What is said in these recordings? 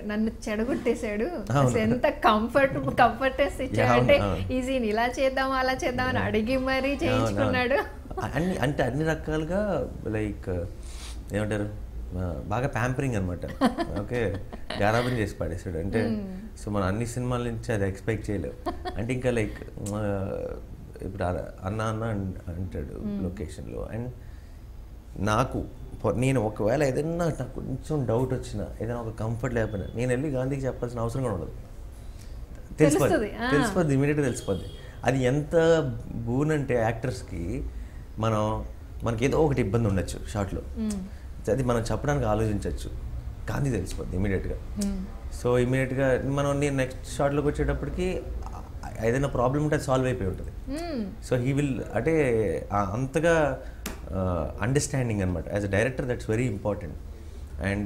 నన్ను చెడగొట్టేశాడు అవును. అసలు ఎంత కంఫర్ట్ కంఫర్టెస్ ఇచ్చాడు అవును, అంటే అవును. ఈ సీన్ ఇలా చేద్దాం అలా చేద్దాం అని అడిగి మరీ చేయించుకున్నాడు అన్ని అంటే అన్ని రకాలుగా లైక్ ఏమంటారు ఆ, బాగా ప్యాంపరింగ్ అనమాట ఓకే గారాబం చేసి పడేసాడు అంటే సో మనం అన్ని సినిమాల నుంచి అది ఎక్స్పెక్ట్ చేయలేవు అంటే ఇంకా లైక్ ఇప్పుడు అ- అన్న అన్న అన్- అంటాడు లొకేషన్లో అండ్ నాకు పొ- నేను ఒకవేళ ఏదైనా నాకు కొంచెం డౌట్ వచ్చినా ఏదైనా ఒక కంఫర్ట్ లేకపోయినా నేను వెళ్ళి గాంధీకి చెప్పాల్సిన అవసరం కూడా ఉండదు తెలిసిపోద్ది తెలుస్తుంది, ఆ. తెలిసిపోద్ది ఇమీడియట్గా తెలిసిపోద్ది అది ఎంత బూన్ అంటే యాక్టర్స్కి మనం మనకి ఏదో ఒకటి ఇబ్బంది ఉండొచ్చు షార్ట్లో అది మనం చెప్పడానికి ఆలోచించవచ్చు కానీ తెలిసిపోద్ది ఇమీడియట్గా సో ఇమీడియట్గా మనం నేను నెక్స్ట్ షార్ట్లోకి వచ్చేటప్పటికి ఆ- ఏదైనా ప్రాబ్లం ఉంటే అది సాల్వ్ అయిపోయి ఉంటుంది మ్మ్. సో హీ విల్ అంటే ఆ అంతగా అండర్స్టాండింగ్ అనమాట as a director that's very important and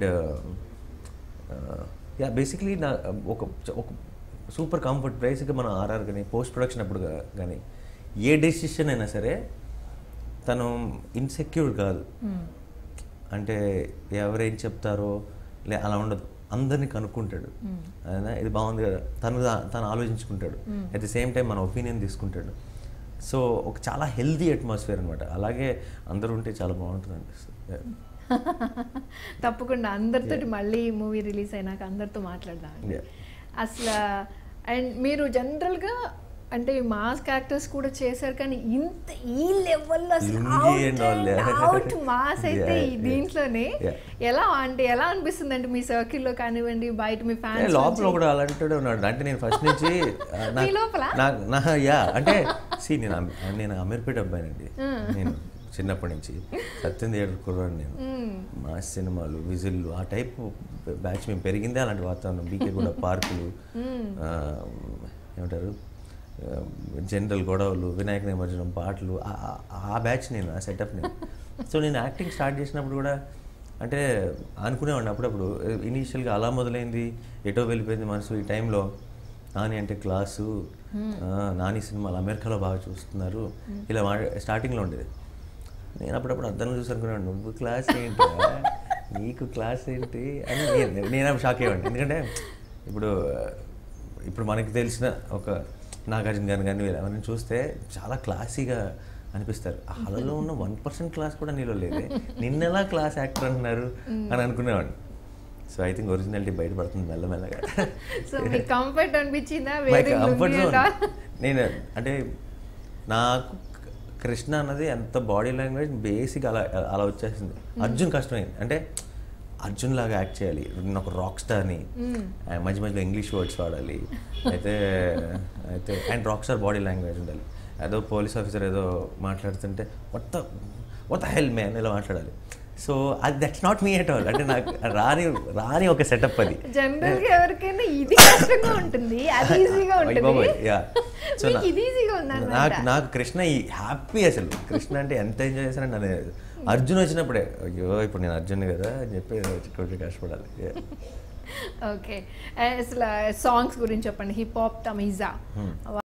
yeah basically నా ఒక ఒక సూపర్ కంఫర్ట్ బేసిక్గా మన ఆర్ఆర్ కానీ పోస్ట్ ప్రొడక్షన్ అప్పుడు గా- కానీ ఏ డెసిషన్ అయినా సరే తను ఇన్సెక్యూర్ కాదు అంటే ఎవరేం చెప్తారో లే అలా ఉండదు అందరినీ కనుక్కుంటాడు అయినా ఇది బాగుంది కదా తను దా- తను ఆలోచించుకుంటాడు అట్ ది సేమ్ టైం మన ఒపీనియన్ తీసుకుంటాడు సో ఒక చాలా హెల్దీ అట్మాస్ఫియర్ అనమాట అలాగే అందరూ ఉంటే చాలా బాగుంటుంది అనిపిస్తుంది Yeah. తప్పకుండా అందరితోటి మళ్ళీ మూవీ రిలీజ్ అయినాక అందరితో మాట్లాడదాం Yeah. అసలు అండ్ మీరు జనరల్గా అంటే మాస్ క్యారెక్టర్స్ కూడా చేశారు కానీ ఇంత ఈ లెవెల్లో అసలు lungi and all, yeah. Out mass అయితే Yeah, ఈ yeah. దీంట్లోనే Yeah. ఎలా అంటే ఎలా అనిపిస్తుంది అంటే మీ సర్కిల్లో కానివ్వండి బయట మీ ఏ, ఫ్యాన్స్ లోపల కూడా అలాంటి ఉన్నాడు అంటే నేను ఫస్ట్ నుంచి ఆ, మీ నాకు- లోపల? నాకు నా యా అంటే సి నేను అమ్- నేను అమీర్పేట అబ్బాయినండి నేను చిన్నప్పటి నుంచి సత్యం థియేటర్ కుర్రాడు నేను మా సినిమాలు విజిల్లు ఆ టైప్ బ్యాచ్ మేము పెరిగిందే అలాంటి వాతావరణం బీకే కూడా పార్కులు ఆ, ఏమంటారు జనరల్ గొడవలు వినాయక నిమజ్జనం పాటలు ఆ- ఆ- ఆ బ్యాచ్ నేను ఆ సెటప్ నేను సో నేను యాక్టింగ్ స్టార్ట్ చేసినప్పుడు కూడా అంటే అనుకునేవాడిని అప్పుడప్పుడు ఇనీషియల్గా అలా మొదలైంది ఎటో వెళ్ళిపోయింది మనసు ఈ టైంలో నాని అంటే క్లాసు ఆ, నాని సినిమాలు అమెరికాలో బాగా చూస్తున్నారు ఇలా మా స్టార్టింగ్లో ఉండేది నేను అప్పుడప్పుడు అర్థంలో చూసి అనుకున్నాను నువ్వు క్లాస్ ఏంటి నీకు క్లాస్ ఏంటి అని నేను నేను షాక్ అయ్యాను ఎందుకంటే ఇప్పుడు ఇప్పుడు మనకి తెలిసిన ఒక నాగార్జున గారిని కానీ వీళ్ళు ఎవరిని చూస్తే చాలా క్లాసీగా అనిపిస్తారు వాళ్ళలో ఉన్న వన్ పర్సెంట్ క్లాస్ కూడా నీలో లేదే నిన్నెలా క్లాస్ యాక్టర్ అంటున్నారు అని అనుకునేవాడిని సో ఐ థింక్ ఒరిజినాలిటీ బయటపడుతుంది మెల్లమెల్లగా సో మీకు కంఫర్ట్ అనిపించిందా మై వేరే కంఫర్ట్ జోన్ నేను అంటే నాకు కృష్ణ అన్నది ఎంత బాడీ లాంగ్వేజ్ బేసిక్ అలా అలా వచ్చేసింది అర్జున్ కష్టమైంది అంటే అర్జున్ లాగా యాక్ట్ చేయాలి నేను ఒక రాక్ స్టార్ని మధ్య మధ్యలో ఇంగ్లీష్ వర్డ్స్ వాడాలి అయితే అయితే and rock star body language ఉండాలి ఏదో పోలీస్ ఆఫీసర్ ఏదో మాట్లాడుతుంటే మొత్త మొత్త హెల్ మ్యాన్ ఇలా మాట్లాడాలి సో అది that's not me at all అంటే నాకు రాని రాని ఒక సెటప్ అది జనరల్ గా ఎవరికైనా ఇది కష్టంగా ఉంటుంది అది ఈజీగా అయ్య ఉంటుంది బాబోయ్, yeah. So మీకు నా- ఇది ఈజీగా నాకు ఉందన్నమాట నాకు కృష్ణ ఈ హ్యాపీ అసలు కృష్ణ అంటే ఎంత ఎంజాయ్ చేశానంటే నన్ను అర్జున్ వచ్చినప్పుడే అయ్యో ఇప్పుడు నేను అర్జున్ కదా అని చెప్పి కొంచెం కష్టపడాలి Yeah. ఓకే అసలు సాంగ్స్ గురించి చెప్పండి హిప్ హాప్ తమీజా